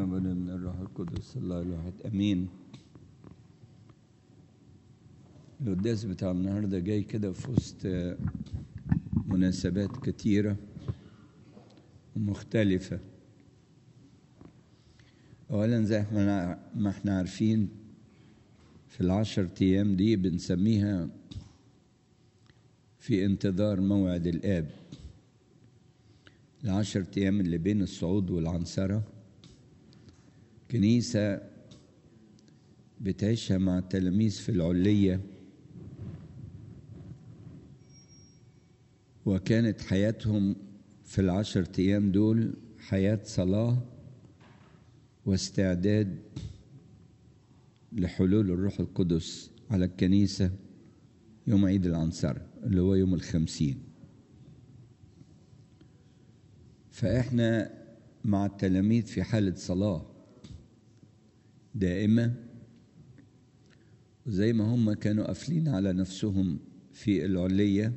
والابن من الروح القدس الله الواحد امين القداس بتاع النهارده جاي كده في وسط مناسبات كتيرة ومختلفة أولا زي ما احنا عارفين في العشر أيام دي بنسميها في انتظار موعد الآب العشر أيام اللي بين الصعود والعنصرة كنيسة بتعيشها مع التلاميذ في العلية وكانت حياتهم في العشر أيام دول حياة صلاة واستعداد لحلول الروح القدس على الكنيسة يوم عيد العنصرة اللي هو يوم الخمسين فإحنا مع التلاميذ في حالة صلاة دائمة وزي ما هم كانوا قافلين على نفسهم في العلية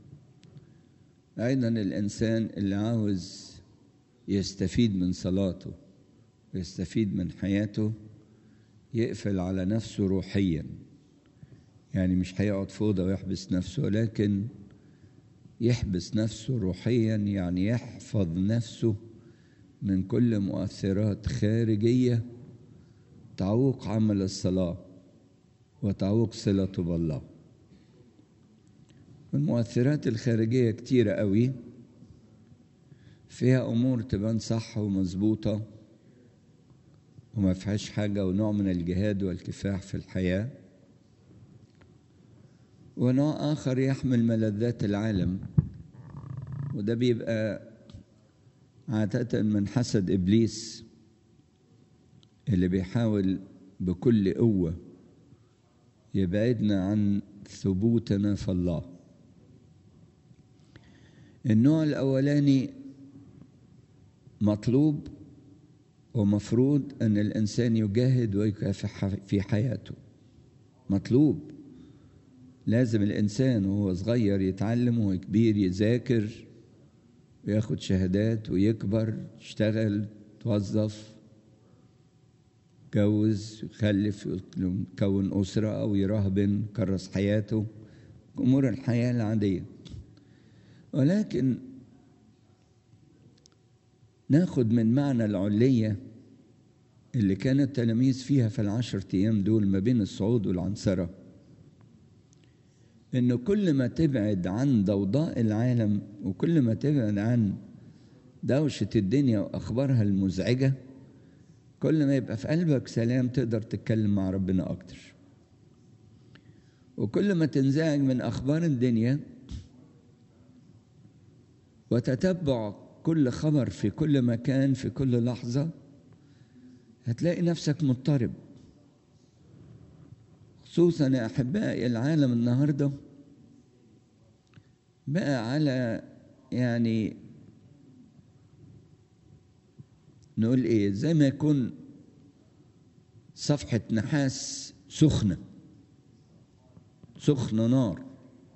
أيضا الإنسان اللي عاوز يستفيد من صلاته ويستفيد من حياته يقفل على نفسه روحيا يعني مش هيقعد في أوضة ويحبس نفسه ولكن يحبس نفسه روحيا يعني يحفظ نفسه من كل مؤثرات خارجية تعوق عمل الصلاة وتعوق صلته بالله والمؤثرات الخارجية كتيرة قوي فيها أمور تبان صح ومظبوطة وما فيهاش حاجة ونوع من الجهاد والكفاح في الحياة ونوع آخر يحمل ملذات العالم وده بيبقى عادة من حسد إبليس اللي بيحاول بكل قوة يبعدنا عن ثبوتنا في الله النوع الأولاني مطلوب ومفروض أن الإنسان يجاهد ويكافح في حياته مطلوب لازم الإنسان وهو صغير يتعلم وهو كبير يذاكر وياخد شهادات ويكبر يشتغل يتوظف يتجوز يخلف يكون أسرة أو يراهبن يكرس حياته أمور الحياة العادية ولكن ناخد من معنى العلية اللي كان التلاميذ فيها في العشر أيام دول ما بين الصعود والعنصرة إنه كل ما تبعد عن ضوضاء العالم وكل ما تبعد عن دوشة الدنيا وأخبارها المزعجة كل ما يبقى في قلبك سلام تقدر تتكلم مع ربنا أكتر وكل ما تنزعج من أخبار الدنيا وتتبع كل خبر في كل مكان في كل لحظة هتلاقي نفسك مضطرب خصوصا يا أحبائي العالم النهاردة بقى على يعني نقول ايه زي ما يكون صفحة نحاس سخنة سخنة نار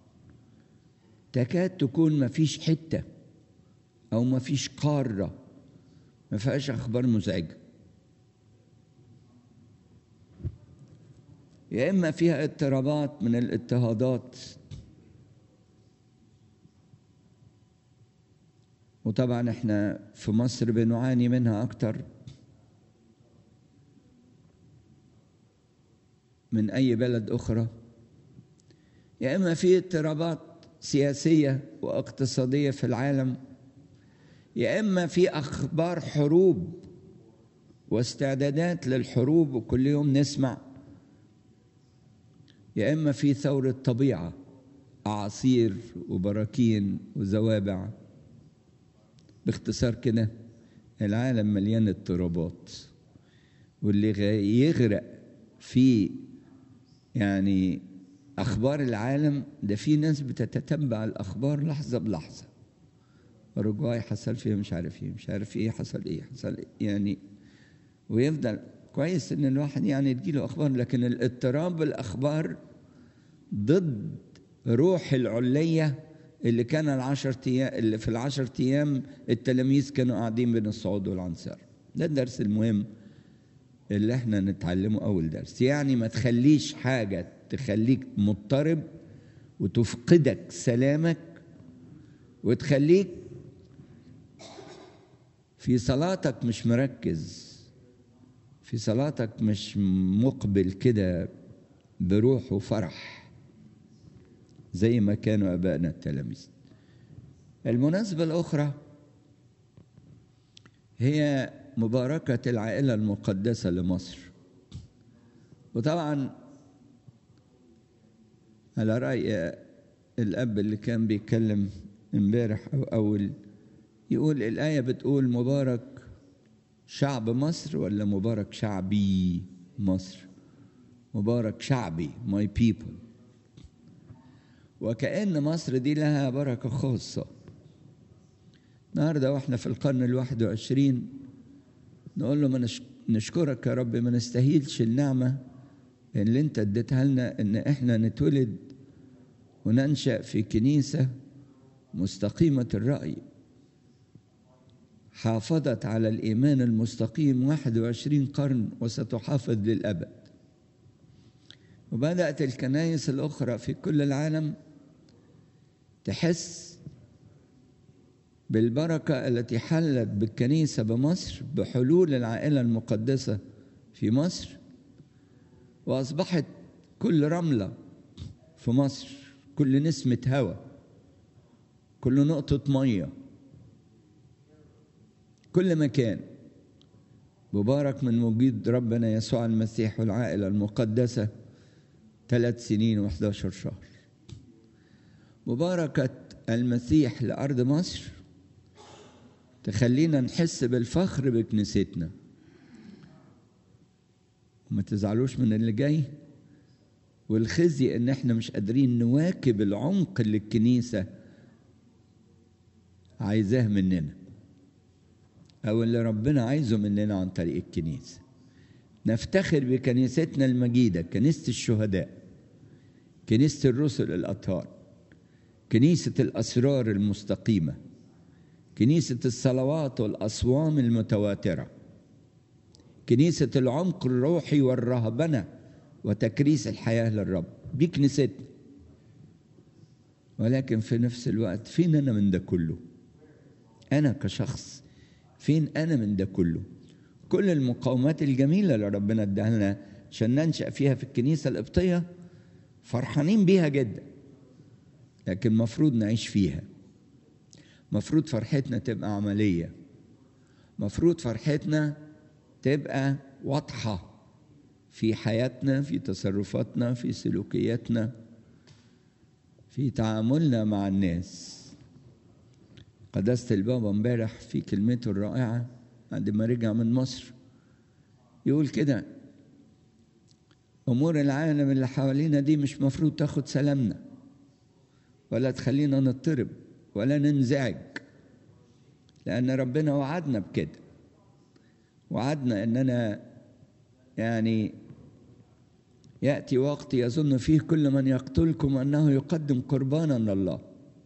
تكاد تكون ما فيش حتة أو ما فيش قارة ما فيهاش أخبار مزعجة يا إما فيها اضطرابات من الاضطهادات وطبعا احنا في مصر بنعاني منها أكتر من أي بلد أخرى يا إما في اضطرابات سياسية واقتصادية في العالم يا إما في أخبار حروب واستعدادات للحروب وكل يوم نسمع يا إما في ثورة طبيعة أعاصير وبراكين وزوابع باختصار كده العالم مليان اضطرابات واللي يغرق في يعني أخبار العالم ده في ناس بتتتبع الأخبار لحظة بلحظة أوروجواي حصل فيها مش عارف إيه مش عارف إيه حصل إيه حصل إيه يعني ويفضل كويس إن الواحد يعني تجيله أخبار لكن الاضطراب بالأخبار ضد روح العلية اللي كان العشر أيام اللي في العشر أيام التلاميذ كانوا قاعدين بين الصعود والعنصر ده الدرس المهم اللي احنا نتعلمه اول درس يعني ما تخليش حاجه تخليك مضطرب وتفقدك سلامك وتخليك في صلاتك مش مركز في صلاتك مش مقبل كده بروح وفرح زي ما كانوا ابائنا التلاميذ المناسبه الاخرى هي مباركه العائله المقدسه لمصر وطبعا على راي الاب اللي كان بيتكلم امبارح او اول يقول الايه بتقول مبارك شعب مصر ولا مبارك شعبي مصر مبارك شعبي ماي بيبل وكأن مصر دي لها بركة خاصة النهاردة واحنا في القرن الواحد وعشرين نقول له ما نشكرك يا رب ما نستاهلش النعمة اللي انت اديتها لنا ان احنا نتولد وننشأ في كنيسة مستقيمة الرأي حافظت على الإيمان المستقيم 21 قرن وستحافظ للأبد وبدأت الكنائس الأخرى في كل العالم تحس بالبركة التي حلت بالكنيسة بمصر بحلول العائلة المقدسة في مصر وأصبحت كل رملة في مصر كل نسمة هواء كل نقطة مية كل مكان مبارك من وجود ربنا يسوع المسيح والعائلة المقدسة ثلاث سنين وحداشر شهر مباركة المسيح لأرض مصر تخلينا نحس بالفخر بكنيستنا وما تزعلوش من اللي جاي والخزي ان احنا مش قادرين نواكب العمق اللي الكنيسة عايزاه مننا او اللي ربنا عايزه مننا عن طريق الكنيسة نفتخر بكنيستنا المجيدة كنيسة الشهداء كنيسة الرسل الأطهار كنيسة الأسرار المستقيمة كنيسة الصلوات والأصوام المتواترة كنيسة العمق الروحي والرهبنة وتكريس الحياة للرب دي كنيستنا ولكن في نفس الوقت فين أنا من ده كله أنا كشخص فين أنا من ده كله كل المقاومات الجميلة اللي ربنا اداها لنا عشان ننشأ فيها في الكنيسة القبطية فرحانين بيها جدا لكن مفروض نعيش فيها مفروض فرحتنا تبقى عملية مفروض فرحتنا تبقى واضحة في حياتنا في تصرفاتنا في سلوكياتنا في تعاملنا مع الناس قداسة البابا امبارح في كلمته الرائعة بعد ما رجع من مصر يقول كده أمور العالم اللي حوالينا دي مش مفروض تاخد سلامنا ولا تخلينا نضطرب ولا ننزعج لأن ربنا وعدنا بكده وعدنا إننا يعني يأتي وقت يظن فيه كل من يقتلكم أنه يقدم قربانا لله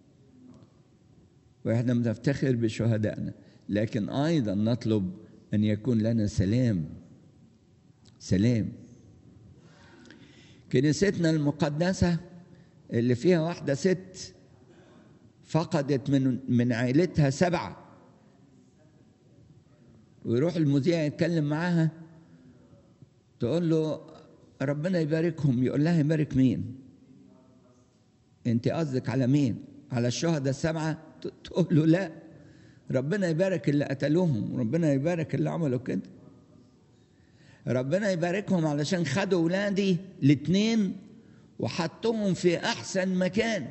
وإحنا بنفتخر بشهدائنا لكن أيضا نطلب أن يكون لنا سلام سلام كنيستنا المقدسة اللي فيها واحدة ست فقدت من من عائلتها سبعة ويروح المذيع يتكلم معاها تقول له ربنا يباركهم يقول لها يبارك مين انت قصدك على مين على الشهداء السبعة تقول له لا ربنا يبارك اللي قتلوهم ربنا يبارك اللي عملوا كده ربنا يباركهم علشان خدوا ولادي الاثنين وحطهم في احسن مكان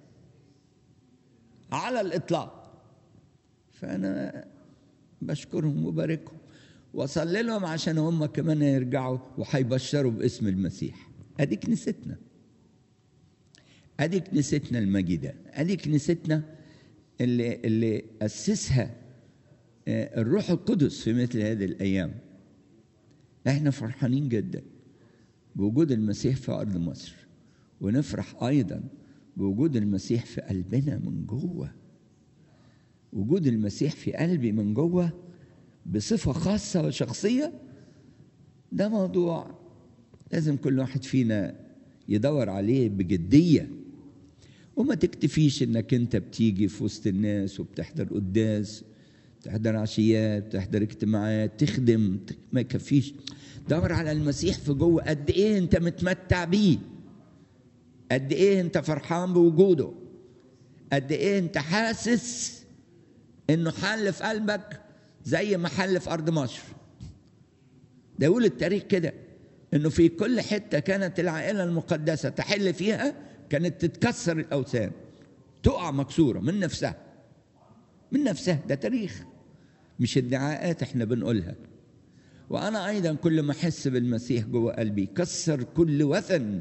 على الاطلاق فانا بشكرهم وباركهم واصلي لهم عشان هم كمان يرجعوا وهيبشروا باسم المسيح ادي كنيستنا ادي كنيستنا المجيده ادي كنيستنا اللي اللي اسسها الروح القدس في مثل هذه الايام احنا فرحانين جدا بوجود المسيح في ارض مصر ونفرح ايضا بوجود المسيح في قلبنا من جوه وجود المسيح في قلبي من جوه بصفه خاصه وشخصيه ده موضوع لازم كل واحد فينا يدور عليه بجدية وما تكتفيش انك انت بتيجي في وسط الناس وبتحضر قداس تحضر عشيات تحضر اجتماعات تخدم ما يكفيش دور على المسيح في جوه قد ايه انت متمتع بيه قد ايه انت فرحان بوجوده قد ايه انت حاسس انه حل في قلبك زي ما حل في ارض مصر ده يقول التاريخ كده انه في كل حته كانت العائله المقدسه تحل فيها كانت تتكسر الاوثان تقع مكسوره من نفسها من نفسها ده تاريخ مش ادعاءات احنا بنقولها وانا ايضا كل ما احس بالمسيح جوه قلبي كسر كل وثن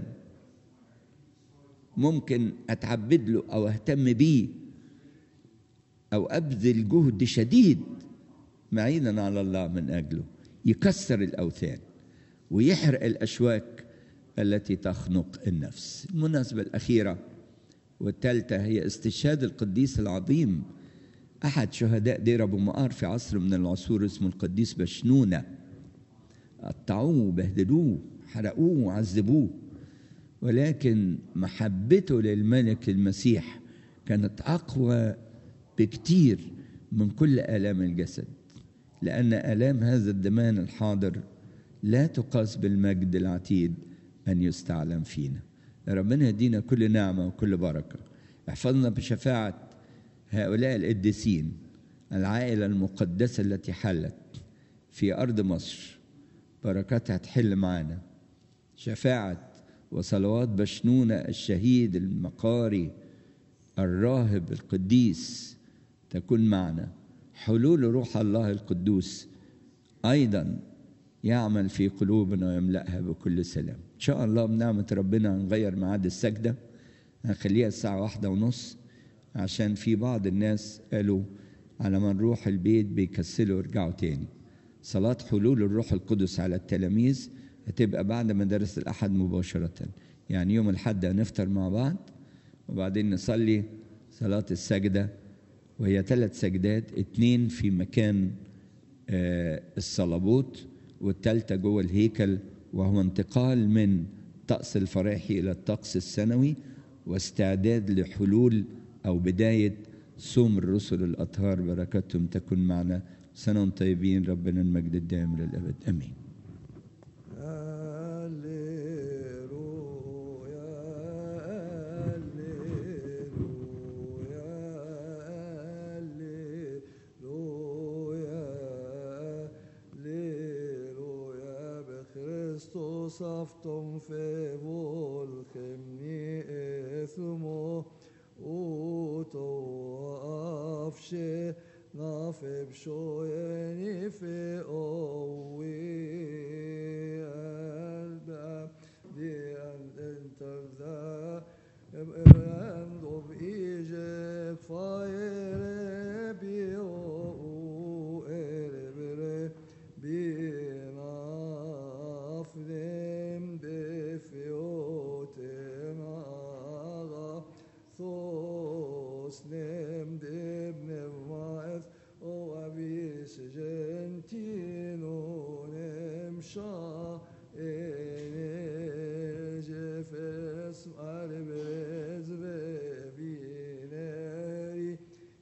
ممكن اتعبد له او اهتم بيه او ابذل جهد شديد معينا على الله من اجله يكسر الاوثان ويحرق الاشواك التي تخنق النفس المناسبه الاخيره والثالثه هي استشهاد القديس العظيم احد شهداء دير ابو مقار في عصر من العصور اسمه القديس بشنونه قطعوه بهدلوه حرقوه وعذبوه ولكن محبته للملك المسيح كانت اقوى بكتير من كل الام الجسد لان الام هذا الدمان الحاضر لا تقاس بالمجد العتيد ان يستعلم فينا ربنا يدينا كل نعمه وكل بركه احفظنا بشفاعه هؤلاء القديسين العائله المقدسه التي حلت في ارض مصر بركاتها تحل معانا شفاعه وصلوات بشنونه الشهيد المقاري الراهب القديس تكون معنا حلول روح الله القدوس ايضا يعمل في قلوبنا ويملأها بكل سلام إن شاء الله بنعمة ربنا هنغير ميعاد السجدة هنخليها الساعة واحدة ونص عشان في بعض الناس قالوا على ما نروح البيت بيكسلوا يرجعوا تاني صلاة حلول الروح القدس على التلاميذ هتبقى بعد مدارس الأحد مباشرة يعني يوم الحد هنفطر مع بعض وبعدين نصلي صلاة السجدة وهي ثلاث سجدات اتنين في مكان آه الصلبوت والثالثة جوه الهيكل وهو انتقال من طقس الفراحي إلى الطقس السنوي واستعداد لحلول أو بداية صوم الرسل الأطهار بركاتهم تكن معنا سنة وانتم طيبين ربنا المجد الدائم للأبد أمين صفتم في volkemni ethmo uto afshe nafeb shoyeni fi owi alba the enter the end of Egypt fire be o erebere be them befiotem aga thos nem deb nevmaeth o avis gentino nem sha jefes arbez vevineri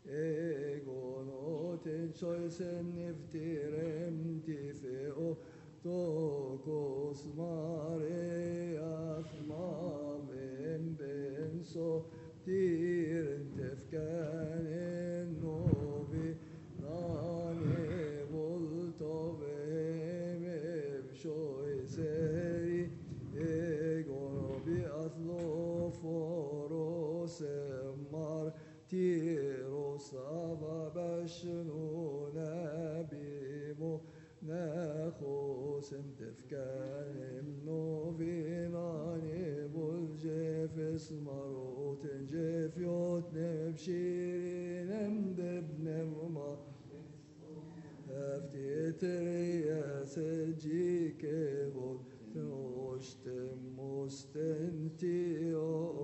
egonoten choisen neftirem tifeo tokos mareas mamen benso tiren tefkanen novi nane volto veme shoy seri egono bi aslo foros mar tiros ava bashnuna bimo ناخوسم تفكاهم نوفيناني بولجيفس مروت جيفيوت نبشيري نمدب نمما افتيتري سجيك بود نوشتم مستنتي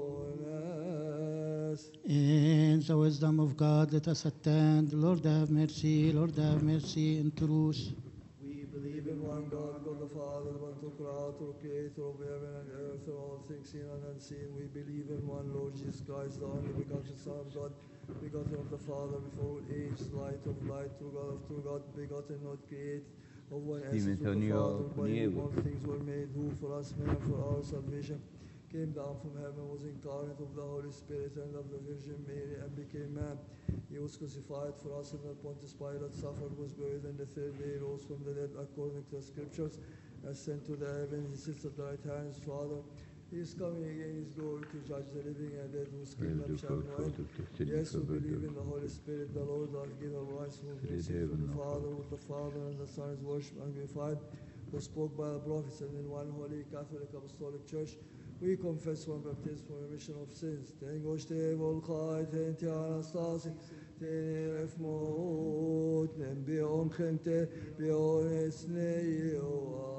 أوناس In the wisdom of God, let us attend. Lord have mercy, Lord have mercy, in truth. We believe in one God, God the Father, the one true Creator, Creator of heaven and earth, and all things seen and unseen. We believe in one Lord Jesus Christ, the only begotten Son of God, begotten of the Father before all age, light of light, true God of true God, begotten, not created. Of one essence with the Antonio Father, by whom Nieva. all things were made, who for us men and for our salvation came down from heaven, was incarnate of the Holy Spirit and of the Virgin Mary, and became man. He was crucified for us under Pontius Pilate, suffered, was buried, and the third day rose from the dead according to the Scriptures, ascended to the heavens, he sits at the right hand of his Father. He is coming again in his glory to judge the living and dead, whose kingdom shall no end. Yes, we believe in the Holy Spirit, the Lord, our giver of life, who proceeds from the Father, with the Father and the Son is worshipped and glorified, who spoke by the prophets, and in one holy Catholic Apostolic Church, we confess one baptism for remission of sins. Tengosh te volchai, ten te anastasi, ten refmot, nem beon chente, beon esnei